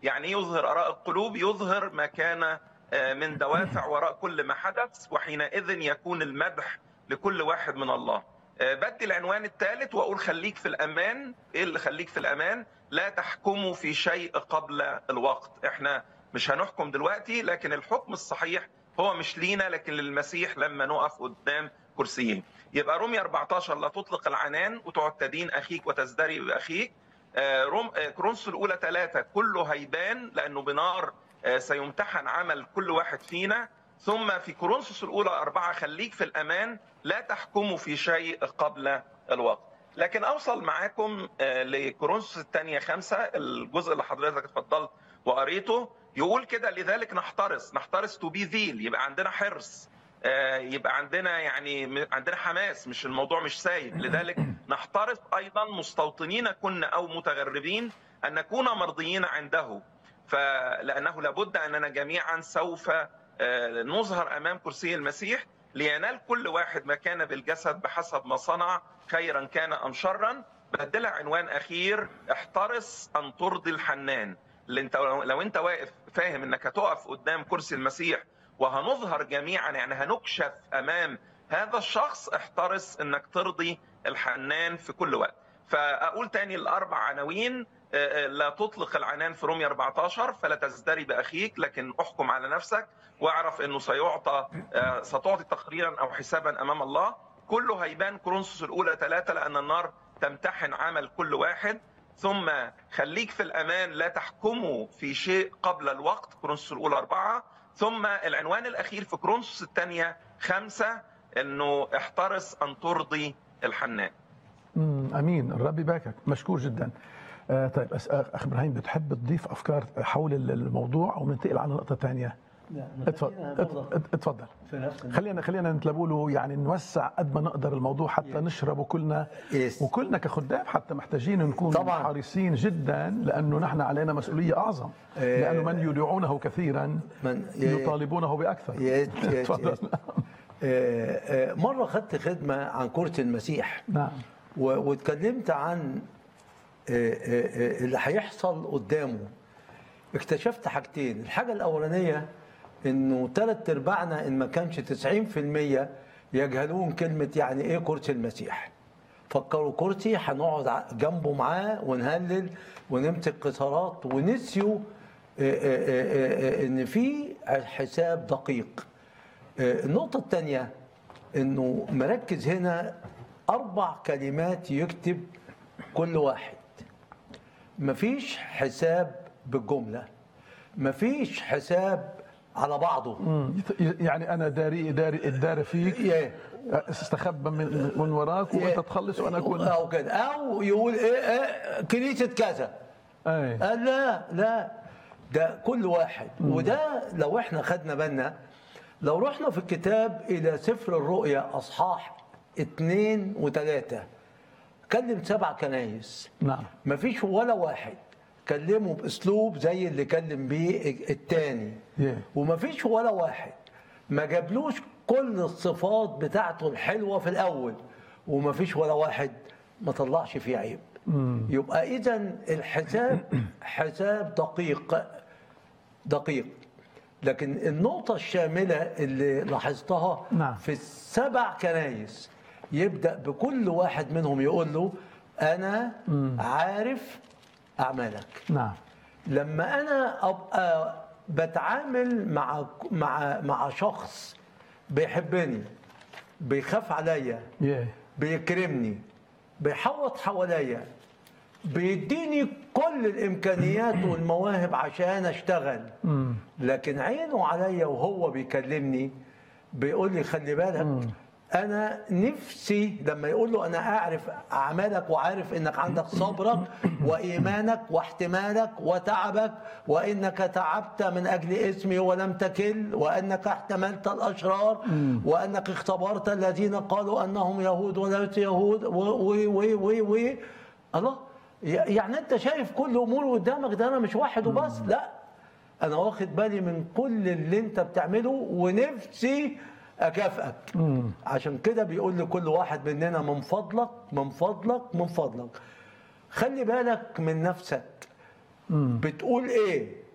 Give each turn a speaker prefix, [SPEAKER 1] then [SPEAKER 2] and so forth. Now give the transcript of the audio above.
[SPEAKER 1] يعني يظهر اراء القلوب يظهر ما كان من دوافع وراء كل ما حدث وحينئذ يكون المدح لكل واحد من الله بدي العنوان الثالث واقول خليك في الامان ايه اللي خليك في الامان لا تحكموا في شيء قبل الوقت احنا مش هنحكم دلوقتي لكن الحكم الصحيح هو مش لينا لكن للمسيح لما نقف قدام كرسيين يبقى رومية 14 لا تطلق العنان وتقعد تدين اخيك وتزدري باخيك روم كرونس الاولى ثلاثة كله هيبان لانه بنار سيمتحن عمل كل واحد فينا ثم في كورنثوس الاولى أربعة خليك في الامان لا تحكموا في شيء قبل الوقت لكن اوصل معاكم لكورنثوس الثانيه خمسة الجزء اللي حضرتك اتفضلت وقريته يقول كده لذلك نحترس نحترس تو بي ذيل يبقى عندنا حرص يبقى عندنا يعني عندنا حماس مش الموضوع مش سايب لذلك نحترس ايضا مستوطنين كنا او متغربين ان نكون مرضيين عنده فلانه لابد اننا جميعا سوف نظهر امام كرسي المسيح لينال كل واحد ما كان بالجسد بحسب ما صنع خيرا كان ام شرا بدلها عنوان اخير احترس ان ترضي الحنان اللي انت لو انت واقف فاهم انك هتقف قدام كرسي المسيح وهنظهر جميعا يعني هنكشف امام هذا الشخص احترس انك ترضي الحنان في كل وقت فاقول تاني الاربع عناوين لا تطلق العنان في رومية 14 فلا تزدري باخيك لكن احكم على نفسك واعرف انه سيعطى ستعطي تقريرا او حسابا امام الله كله هيبان كورنثوس الاولى ثلاثة لان النار تمتحن عمل كل واحد ثم خليك في الامان لا تحكموا في شيء قبل الوقت كورنثوس الاولى أربعة ثم العنوان الاخير في كورنثوس الثانيه خمسة انه احترس ان ترضي الحنان
[SPEAKER 2] امين الرب يباركك مشكور جدا آه طيب اخ ابراهيم بتحب تضيف افكار حول الموضوع او ننتقل على نقطه ثانيه اتفضل اتفضل خلينا خلينا نتلبوا له يعني نوسع قد ما نقدر الموضوع حتى نشربه كلنا
[SPEAKER 3] يس.
[SPEAKER 2] وكلنا كخدام حتى محتاجين نكون
[SPEAKER 3] طبعاً.
[SPEAKER 2] حريصين جدا لانه نحن علينا مسؤوليه اعظم
[SPEAKER 3] إيه.
[SPEAKER 2] لانه من يدعونه كثيرا
[SPEAKER 3] من-
[SPEAKER 2] يطالبونه باكثر
[SPEAKER 3] يس يس
[SPEAKER 2] اتفضل
[SPEAKER 3] يس. آه، آه، مرة خدت خدمة عن كرة المسيح
[SPEAKER 2] نعم
[SPEAKER 3] و- واتكلمت عن آه، آه، آه، اللي هيحصل قدامه اكتشفت حاجتين الحاجة الأولانية إنه ثلاث أرباعنا إن ما كانش 90% يجهلون كلمة يعني إيه كرسي المسيح فكروا كرسي هنقعد ع- جنبه معاه ونهلل ونمسك قصارات ونسيوا آه، آه، آه، آه، إن في حساب دقيق آه، النقطة الثانية إنه مركز هنا أربع كلمات يكتب كل واحد مفيش حساب بالجملة مفيش حساب على بعضه
[SPEAKER 2] مم. يعني انا داري داري الدار فيك
[SPEAKER 3] إيه.
[SPEAKER 2] استخبى من من وراك وانت تخلص وانا اكون
[SPEAKER 3] أو كده أو يقول إيه, إيه كنيسة كذا
[SPEAKER 2] اي
[SPEAKER 3] قال لا لا ده كل واحد وده لو احنا خدنا بالنا لو رحنا في الكتاب الى سفر الرؤيا اصحاح اثنين وثلاثة كلم سبع كنايس
[SPEAKER 2] نعم
[SPEAKER 3] مفيش ولا واحد كلمه باسلوب زي اللي كلم بيه التاني
[SPEAKER 2] Yeah.
[SPEAKER 3] ومفيش ولا واحد ما جابلوش كل الصفات بتاعته الحلوه في الاول ومفيش ولا واحد ما طلعش فيه عيب يبقى اذا الحساب حساب دقيق دقيق لكن النقطة الشاملة اللي لاحظتها
[SPEAKER 2] نعم.
[SPEAKER 3] في السبع كنايس يبدأ بكل واحد منهم يقول له أنا عارف أعمالك
[SPEAKER 2] نعم
[SPEAKER 3] لما انا ابقى بتعامل مع مع مع شخص بيحبني بيخاف عليا
[SPEAKER 2] yeah.
[SPEAKER 3] بيكرمني بيحوط حواليا بيديني كل الامكانيات والمواهب عشان اشتغل لكن عينه عليا وهو بيكلمني بيقول لي خلي بالك انا نفسي لما يقول له انا اعرف اعمالك وعارف انك عندك صبرك وايمانك واحتمالك وتعبك وانك تعبت من اجل اسمي ولم تكل وانك احتملت الاشرار وانك اختبرت الذين قالوا انهم يهود وليسوا يهود و و و و و الله يعني انت شايف كل امور قدامك ده انا مش واحد وبس لا انا واخد بالي من كل اللي انت بتعمله ونفسي اكافئك عشان كده بيقول لكل واحد مننا من فضلك من فضلك من فضلك خلي بالك من نفسك بتقول ايه